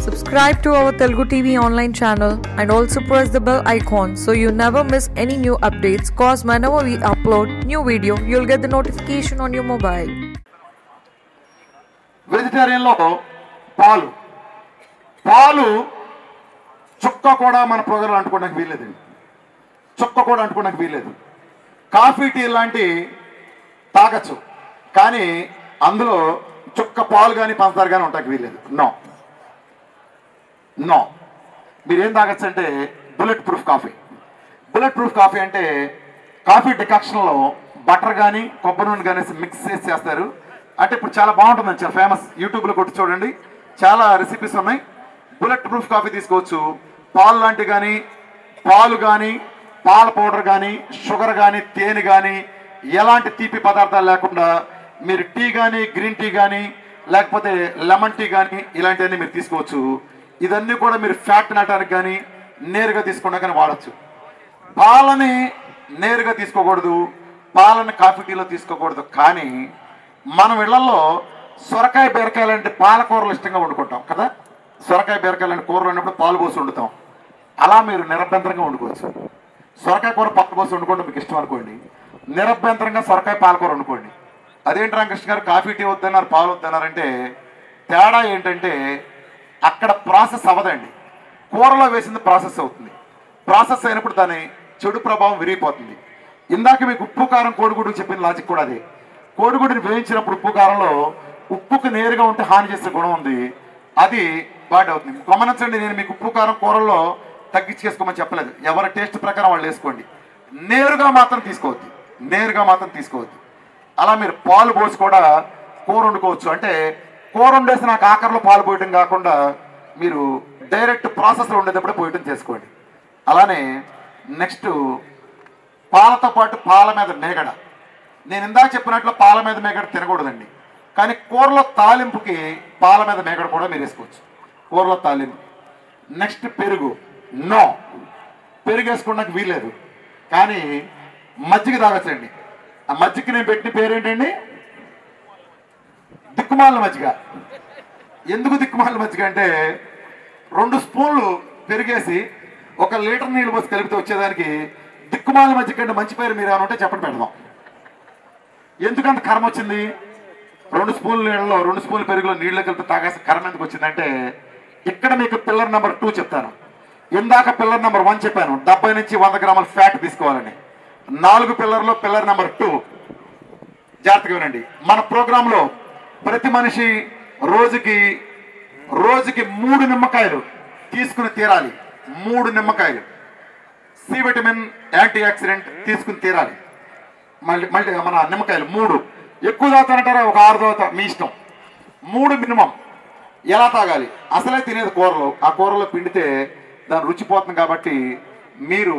Subscribe to our Telugu TV online channel and also press the bell icon so you never miss any new updates. Cause whenever we upload new video, you'll get the notification on your mobile. వెజిటేరియన్లో పాలు పాలు చుక్క కూడా మన programme అంటుకోవడానికి వీల్లేదండి చుక్క కూడా అంటుకోవడానికి వీల్లేదు coffee tea లాంటి తాగచ్చు కానీ అందులో చుక్క పాలు కానీ పంచదార కానీ ఉండడానికి వీల్లేదు నో నో మీరేం తాగొచ్చు అంటే bullet proof coffee bullet proof coffee అంటే కాఫీ డికాక్షన్లో బటర్ కానీ కొబ్బరి నూనె కానీ మిక్స్ చేసి చేస్తారు అంటే ఇప్పుడు చాలా బాగుంటుందండి చాలా ఫేమస్ యూట్యూబ్లో కొట్టి చూడండి చాలా రెసిపీస్ ఉన్నాయి బుల్లెట్ ప్రూఫ్ కాఫీ తీసుకోవచ్చు పాలు లాంటి కానీ పాలు కానీ పాల పౌడర్ కానీ షుగర్ కానీ తేనె కానీ ఎలాంటి తీపి పదార్థాలు లేకుండా మీరు టీ కానీ గ్రీన్ టీ కానీ లేకపోతే లెమన్ టీ కానీ ఇలాంటివన్నీ మీరు తీసుకోవచ్చు ఇదన్నీ కూడా మీరు ఫ్యాట్ తినడానికి కానీ నేరుగా తీసుకోవడానికి కానీ వాడచ్చు పాలని నేరుగా తీసుకోకూడదు పాలని కాఫీ టీలో తీసుకోకూడదు కానీ మనం ఇళ్లలో సొరకాయ బీరకాయ లాంటి పాలకూరలు ఇష్టంగా వండుకుంటాం కదా సొరకాయ బీరకాయ లాంటి కూరలు ఉన్నప్పుడు పాలు పోసి వండుతాం అలా మీరు నిరభ్యంతరంగా వండుకోవచ్చు సొరకాయ కూర పాలు పోసి వండుకోండి మీకు ఇష్టం అనుకోండి నిరభ్యంతరంగా సొరకాయ పాలకూర వండుకోండి అదేంటి రామకృష్ణ గారు కాఫీ టీ వద్దన్నారు పాలు వద్దన్నారంటే తేడా ఏంటంటే అక్కడ ప్రాసెస్ అవ్వదండి కూరలో వేసింది ప్రాసెస్ అవుతుంది ప్రాసెస్ అయినప్పుడు దాని చెడు ప్రభావం విరిగిపోతుంది ఇందాక మీకు ఉప్పు కారం కోడిగుడ్డు చెప్పిన లాజిక్ కూడా అదే కోడిగుడ్డుని వేయించినప్పుడు ఉప్పు కారంలో ఉప్పుకు నేరుగా ఉంటే హాని చేసే గుణం ఉంది అది బాడ్ అవుతుంది గమనించండి నేను మీకు ఉప్పు కారం కూరల్లో తగ్గించేసుకోమని చెప్పలేదు ఎవరి టేస్ట్ ప్రకారం వాళ్ళు వేసుకోండి నేరుగా మాత్రం తీసుకోవద్దు నేరుగా మాత్రం తీసుకోవద్దు అలా మీరు పాలు పోసి కూడా కూర వండుకోవచ్చు అంటే కూర వండేసి నాకు ఆఖరిలో పాలు పోయటం కాకుండా మీరు డైరెక్ట్ ప్రాసెస్లో ఉండేటప్పుడు పోయటం చేసుకోండి అలానే నెక్స్ట్ పాలతో పాటు పాల మీద మేగడ నేను ఇందాక చెప్పినట్లు పాల మీద మేగడ తినకూడదండి కానీ కూరలో తాలింపుకి పాల మీద మేగడ కూడా మీరు వేసుకోవచ్చు కూరలో తాలింపు నెక్స్ట్ పెరుగు నో పెరుగు వేసుకోవడానికి వీల్లేదు కానీ మజ్జిగ తాగచ్చండి ఆ మజ్జిగ నేను పెట్టిన పేరేంటండి దిక్కుమాల మజ్జిగ ఎందుకు దిక్కుమాల మజ్జిగ అంటే రెండు స్పూన్లు పెరిగేసి ఒక లీటర్ నీళ్ళు పోసి కలిపితే వచ్చేదానికి దిక్కుమాల మజ్జిగ కంటే మంచి పేరు మీరు ఏమైనా ఉంటే చెప్పండి పెడదాం ఎందుకంత కర్మ వచ్చింది రెండు స్పూన్ల నీళ్ళలో రెండు స్పూన్ల పెరుగులో నీళ్ళు కలిపి తాగేసి కర్మ ఎందుకు వచ్చిందంటే ఇక్కడ మీకు పిల్లర్ నెంబర్ టూ చెప్తాను ఇందాక పిల్లర్ నెంబర్ వన్ చెప్పాను డెబ్బై నుంచి వంద గ్రాముల ఫ్యాట్ తీసుకోవాలని నాలుగు పిల్లర్లో పిల్లర్ నెంబర్ టూ జాగ్రత్తగా వినండి మన ప్రోగ్రాంలో ప్రతి మనిషి రోజుకి రోజుకి మూడు నిమ్మకాయలు తీసుకుని తీరాలి మూడు నిమ్మకాయలు సి విటమిన్ యాంటీ ఆక్సిడెంట్ తీసుకుని తీరాలి మళ్ళీ మళ్ళీ మన నిమ్మకాయలు మూడు ఎక్కువ తాగుతానంటారా ఒక ఆరు తాగుతా మీ ఇష్టం మూడు మినిమం ఎలా తాగాలి అసలే తినేది కూరలో ఆ కూరలో పిండితే దాని రుచి పోతుంది కాబట్టి మీరు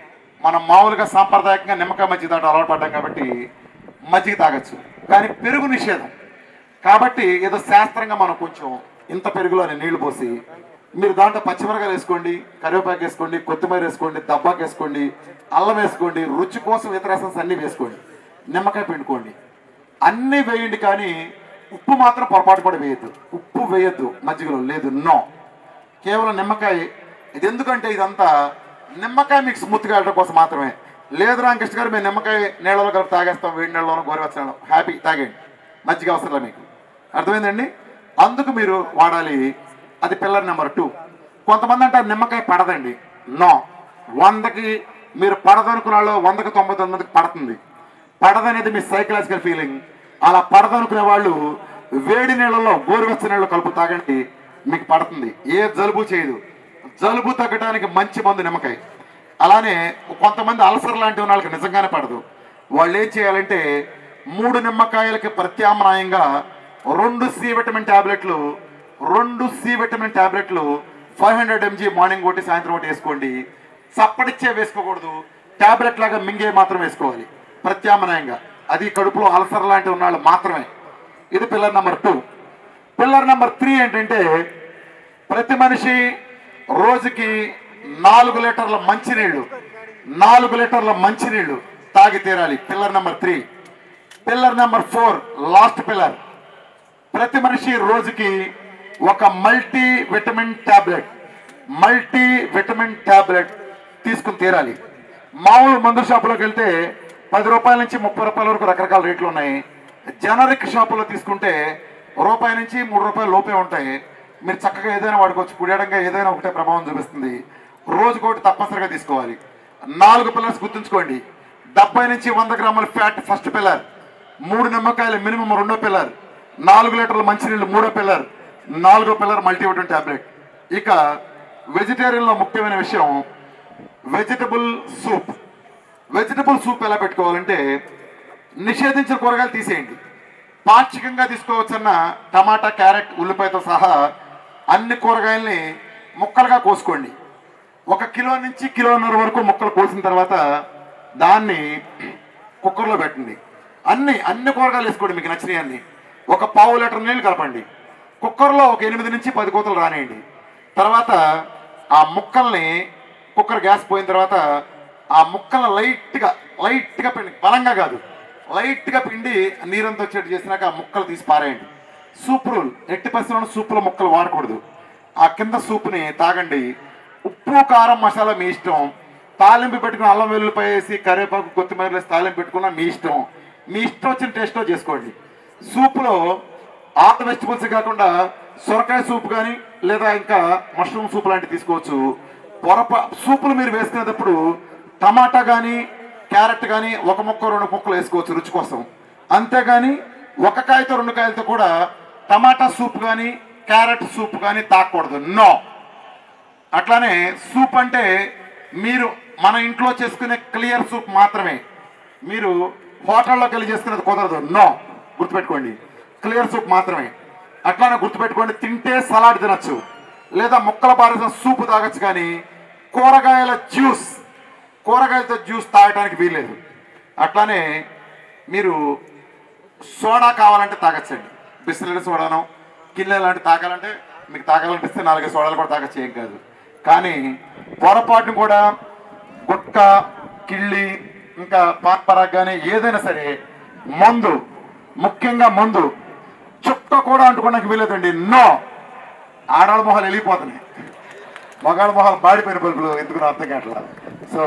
మనం మామూలుగా సాంప్రదాయకంగా నిమ్మకాయ మజ్జిగ తాగడం అలవాటు పడ్డాం కాబట్టి మజ్జిగ తాగొచ్చు కానీ పెరుగు నిషేధం కాబట్టి ఏదో శాస్త్రంగా మనం కొంచెం ఇంత పెరుగులోని నీళ్లు పోసి మీరు దాంట్లో పచ్చిమిరకాయలు వేసుకోండి కరివేపాకు వేసుకోండి కొత్తిమీర వేసుకోండి దబ్బాకు వేసుకోండి అల్లం వేసుకోండి రుచి కోసం ఇతర ఎసెన్స్ అన్నీ వేసుకోండి నిమ్మకాయ పిండుకోండి అన్నీ వేయండి కానీ ఉప్పు మాత్రం పొరపాటు కూడా వేయద్దు ఉప్పు వేయద్దు మజ్జిగలో లేదు నో కేవలం నిమ్మకాయ ఇది ఎందుకంటే ఇదంతా నిమ్మకాయ మీకు స్మూత్గా వెళ్ళడం కోసం మాత్రమే లేదు రామకృష్ణ గారు మేము నిమ్మకాయ నీళ్ళలో కలిపి తాగేస్తాం వేడి నీళ్ళలో గోరువెచ్చడం హ్యాపీ తాగండి మజ్జిగ అవసరం మీకు అర్థమైందండి అందుకు మీరు వాడాలి అది పిల్లర్ నెంబర్ టూ కొంతమంది అంటారు నిమ్మకాయ పడదండి నో వందకి మీరు పడదనుకున్న వాళ్ళు వందకి తొంభై తొమ్మిదికి పడుతుంది పడదనేది మీ సైకలాజికల్ ఫీలింగ్ అలా పడదనుకునే వాళ్ళు వేడి నీళ్ళలో గోరువెచ్చ నీళ్ళు కలుపు తాగండి మీకు పడుతుంది ఏ జలుబు చేయదు జలుబు తగ్గడానికి మంచి మందు నిమ్మకాయ అలానే కొంతమంది అల్సర్ లాంటి ఉన్న వాళ్ళకి నిజంగానే పడదు వాళ్ళు ఏం చేయాలంటే మూడు నిమ్మకాయలకి ప్రత్యామ్నాయంగా రెండు సి విటమిన్ టాబ్లెట్లు రెండు సి విటమిన్ టాబ్లెట్లు ఫైవ్ హండ్రెడ్ ఎంజీ మార్నింగ్ ఒకటి సాయంత్రం ఒకటి వేసుకోండి చప్పటిచ్చే వేసుకోకూడదు టాబ్లెట్ లాగా మింగే మాత్రం వేసుకోవాలి ప్రత్యామ్నాయంగా అది కడుపులో అల్సర్ లాంటి ఉన్న వాళ్ళు మాత్రమే ఇది pillar number two pillar number three ఏంటంటే ప్రతి మనిషి రోజుకి నాలుగు లీటర్ల మంచినీళ్ళు నాలుగు లీటర్ల మంచినీళ్ళు తాగి తీరాలి pillar number three pillar number four last pillar ప్రతి మనిషి రోజుకి ఒక multivitamin tablet multivitamin tablet తీసుకుని తీరాలి మామూలు మందు షాపులోకి వెళ్తే పది రూపాయల నుంచి ముప్పై రూపాయల వరకు రకరకాల రేట్లు ఉన్నాయి జనరిక్ షాపులో తీసుకుంటే రూపాయి నుంచి మూడు రూపాయల లోపే ఉంటాయి మీరు చక్కగా ఏదైనా వాడుకోవచ్చు కుడియడంగా ఏదైనా ఒకటే ప్రభావం చూపిస్తుంది రోజుకోటి తప్పనిసరిగా తీసుకోవాలి నాలుగు పిల్లర్స్ గుర్తుంచుకోండి డెబ్బై నుంచి వంద గ్రాముల ఫ్యాట్ ఫస్ట్ పిల్లర్ మూడు నిమ్మకాయలు మినిమం రెండో పిల్లర్ నాలుగు లీటర్ల మంచినీళ్ళు మూడో పిల్లర్ నాలుగో పిల్లర్ మల్టీవిటమిన్ టాబ్లెట్ ఇక వెజిటేరియన్లో ముఖ్యమైన విషయం వెజిటబుల్ సూప్ వెజిటబుల్ సూప్ ఎలా పెట్టుకోవాలంటే నిషేధించిన కూరగాయలు తీసేయండి పాక్షికంగా తీసుకోవచ్చన్న టమాటా క్యారెట్ ఉల్లిపాయతో సహా అన్ని కూరగాయల్ని ముక్కలుగా కోసుకోండి ఒక కిలో నుంచి కిలోన్నర వరకు ముక్కలు కోసిన తర్వాత దాన్ని కుక్కర్లో పెట్టండి అన్ని అన్ని కూరగాయలు వేసుకోండి మీకు నచ్చినవి అన్ని ఒక పావు లీటర్ నీళ్ళు కలపండి కుక్కర్లో ఒక ఎనిమిది నుంచి పది కోతలు రానేయండి తర్వాత ఆ ముక్కల్ని కుక్కర్ గ్యాస్ పోయిన తర్వాత ఆ ముక్కలను లైట్గా లైట్గా పిండి బలంగా కాదు లైట్గా పిండి నీరంతా వచ్చేట్టు చేసినాక ఆ ముక్కలు తీసి పారేయండి సూప్ రూల్ ఎట్టి పరిస్థితుల్లో సూపులో ముక్కలు వాడకూడదు ఆ కింద సూప్ని తాగండి ఉప్పు కారం మసాలా మీ ఇష్టం తాలింపు పెట్టుకుని అల్లం వెల్లుల్లిపాయ వేసి కరివేపాకు కొత్తిమీర వేసి తాలింపు పెట్టుకున్నా మీ ఇష్టం మీ ఇష్టం వచ్చిన టేస్ట్లో చేసుకోండి సూప్లో ఆల్ వెజిటబుల్స్ కాకుండా సొరకాయ సూప్ కానీ లేదా ఇంకా మష్రూమ్ సూప్ లాంటివి తీసుకోవచ్చు పొరపా సూపులు మీరు వేసుకునేటప్పుడు టమాటా కానీ క్యారెట్ కానీ ఒక ముక్క రెండు ముక్కలు వేసుకోవచ్చు రుచి కోసం అంతేగాని ఒక కాయతో రెండు కాయలతో కూడా టమాటా సూప్ కానీ క్యారెట్ సూప్ కానీ తాకూడదు నో అట్లానే సూప్ అంటే మీరు మన ఇంట్లో చేసుకునే క్లియర్ సూప్ మాత్రమే మీరు హోటల్లోకి వెళ్ళి చేసుకునేది కుదరదు నో గుర్తుపెట్టుకోండి క్లియర్ సూప్ మాత్రమే అట్లానే గుర్తుపెట్టుకోండి తింటే సలాడ్ తినచ్చు లేదా ముక్కల బారేసిన సూప్ తాగొచ్చు కానీ కూరగాయల జ్యూస్ కూరగాయలతో జ్యూస్ తాగడానికి వీల్లేదు అట్లానే మీరు సోడా కావాలంటే తాగొచ్చండి బిస్లరీ సోడాను కిల్లె లాంటి తాగాలంటే మీకు తాగాలనిపిస్తే నాలుగైదు సోడాలు కూడా తాగొచ్చు ఏం కాదు కానీ పొరపాటును కూడా గుట్క కిళ్ళి ఇంకా పాత్పరాగ్ కానీ ఏదైనా సరే మందు ముఖ్యంగా మందు చుక్క కూడా అంటుకోవడానికి వీలేదండి నో ఆడాళ్ళ మొహాలు వెళ్ళిపోతున్నాయి మగాళ్ళ మొహాలు బాడిపోయిన పలుపులు ఎందుకు నాకు అర్థం కావట్లా సో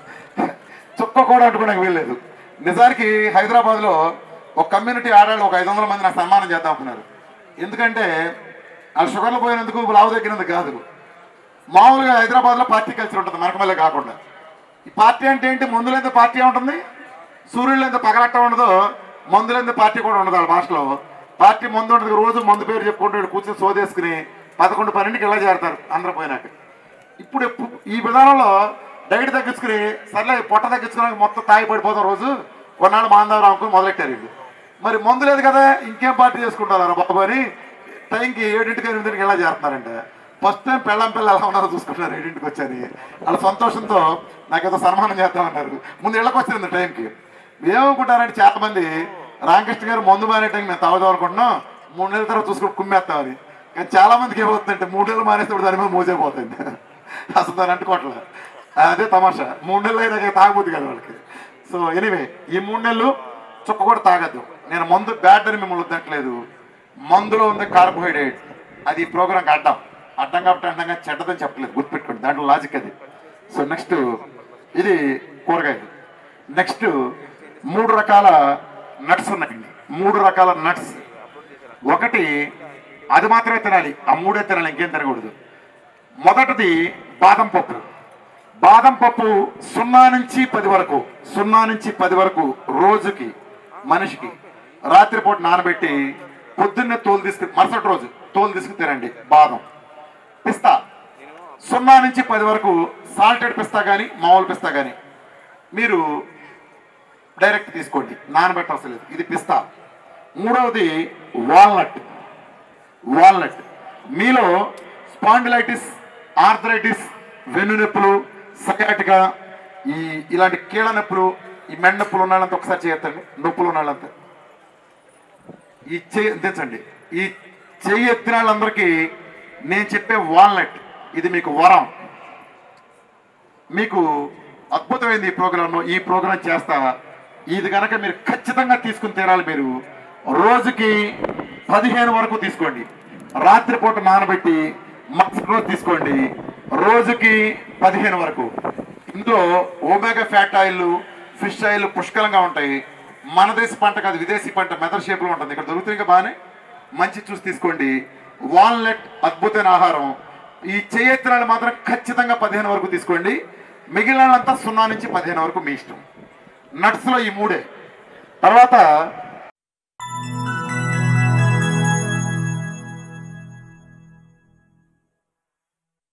చుక్క కూడా అంటుకోవడానికి వీల్లేదు నిజానికి హైదరాబాద్లో ఒక కమ్యూనిటీ ఆడాళ్ళు ఒక ఐదు వందల మంది నాకు సన్మానం చేద్దాం అనుకున్నారు ఎందుకంటే వాళ్ళు షుగర్లు పోయినందుకు లావు తగ్గినందుకు కాదు మామూలుగా హైదరాబాద్లో పార్టీ కల్చర్ ఉంటుంది మనకమల్లే కాకుండా ఈ పార్టీ అంటే ఏంటి మందులేంత పార్టీ ఉంటుంది సూర్యులేంత పగలట్ట ఉండదు మందులేంత పార్టీ కూడా ఉండదు వాళ్ళ భాషలో పార్టీ మందు ఉంటుంది రోజు మందు పేరు చెప్పుకుంటూ కూర్చొని సోదేసుకుని పదకొండు పన్నెండుకి ఇలా చేరతారు అందరూ పోయినాక ఇప్పుడు ఎప్పు- ఈ విధానంలో డైట్ తగ్గించుకుని సర్లే పొట్ట తగ్గించుకున్నాక మొత్తం తాగి పడిపోతాం రోజు కొన్నాళ్ళు మాందావరం అనుకుని మొదలెట్టారు వీళ్ళు మరి మందు లేదు కదా ఇంకేం పార్టీ చేసుకుంటారా బాబు అని టైంకి ఏడింటికి ఎనిమిదింటికి ఎలా చేస్తున్నారంట ఫస్ట్ టైం పెళ్ళం పిల్ల ఎలా ఉన్నారో చూసుకుంటున్నారు ఏడింటికి వచ్చని వాళ్ళ సంతోషంతో నాకేదో సన్మానం చేద్దామన్నారు ముందు ఇళ్ళకి వచ్చింది టైంకి ఏమనుకుంటారంటే చాలా మంది రామకృష్ణ గారు మందు మానే టైం మేము తాగుదాం అనుకుంటున్నాం మూడు నెలల తర్వాత చూసుకుని కుమ్మేస్తామని కానీ చాలా మందికి ఏమవుతుందంటే మూడు నెలలు మానేస్తే దాని మీద మోసైపోతుంది అసలు దాన్ని అంటుకోవట్లేదు అదే తమాషా మూడు నెలలు అయినాక తాగబోద్దు కదా వాళ్ళకి సో ఎనీవే ఈ మూడు నెలలు చుక్క కూడా తాగద్దు నేను మందు బ్యాడ్ అని మిమ్మల్ని వద్దట్లేదు మందులో ఉంది కార్బోహైడ్రేట్ అది ఈ ప్రోగ్రాంకి అడ్డం అడ్డం కాబట్టి అడ్డంగా చెడ్డదని చెప్పలేదు గుర్తుపెట్టుకోండి దాంట్లో లాజిక్ అది సో నెక్స్ట్ ఇది కూరగాయలు నెక్స్ట్ మూడు రకాల నట్స్ ఉన్నాయండి మూడు రకాల నట్స్ ఒకటి అది మాత్రమే తినాలి ఆ మూడే తినాలి ఇంకేం తినకూడదు మొదటిది బాదం పప్పు బాదం పప్పు సున్నా నుంచి పది వరకు సున్నా నుంచి పది వరకు రోజుకి మనిషికి రాత్రిపూట నానబెట్టి పొద్దున్నే తోలు తీసుకు మరుసటి రోజు తోలు తీసుకు తినండి బాదం పిస్తా సున్నా నుంచి పది వరకు సాల్టెడ్ పిస్తా కానీ మామూలు పిస్తా కానీ మీరు డైరెక్ట్ తీసుకోండి నానబెట్టవసరం లేదు ఇది పిస్తా మూడవది వాల్నట్ వాల్నట్ మీలో స్పాండిలైటిస్ ఆర్థరైటిస్ వెన్ను నొప్పులు సయాటిగా ఈ ఇలాంటి కీళ్ళ నొప్పులు ఈ మెండ నొప్పులు ఉన్న వాళ్ళంతా ఒకసారి చేయొద్దండి నొప్పులు ఉన్న వాళ్ళంతా ఈ చెయ్యి దించండి ఈ చెయ్యి ఎత్తిన వాళ్ళందరికీ నేను చెప్పే వాల్నట్ ఇది మీకు వరం మీకు అద్భుతమైంది ఈ ప్రోగ్రామ్ ఈ ప్రోగ్రాం చేస్తా ఇది కనుక మీరు ఖచ్చితంగా తీసుకుని తీరాలి మీరు రోజుకి పదిహేను వరకు తీసుకోండి రాత్రిపూట నానబెట్టి మరుసటి రోజు తీసుకోండి రోజుకి పదిహేను వరకు ఇందులో omega fat oil fish oil పుష్కలంగా ఉంటాయి మన దేశ పంట కాదు విదేశీ పంట మెదర్ షేప్లో ఉంటుంది ఇక్కడ దొరుకుతుంది ఇంకా బాగానే మంచి చూసి తీసుకోండి వాల్నట్ అద్భుతమైన ఆహారం ఈ చేయెత్తినాలు మాత్రం ఖచ్చితంగా పదిహేను వరకు తీసుకోండి మిగిలినంతా సున్నా నుంచి పదిహేను వరకు మీ ఇష్టం నట్స్లో ఈ మూడే తర్వాత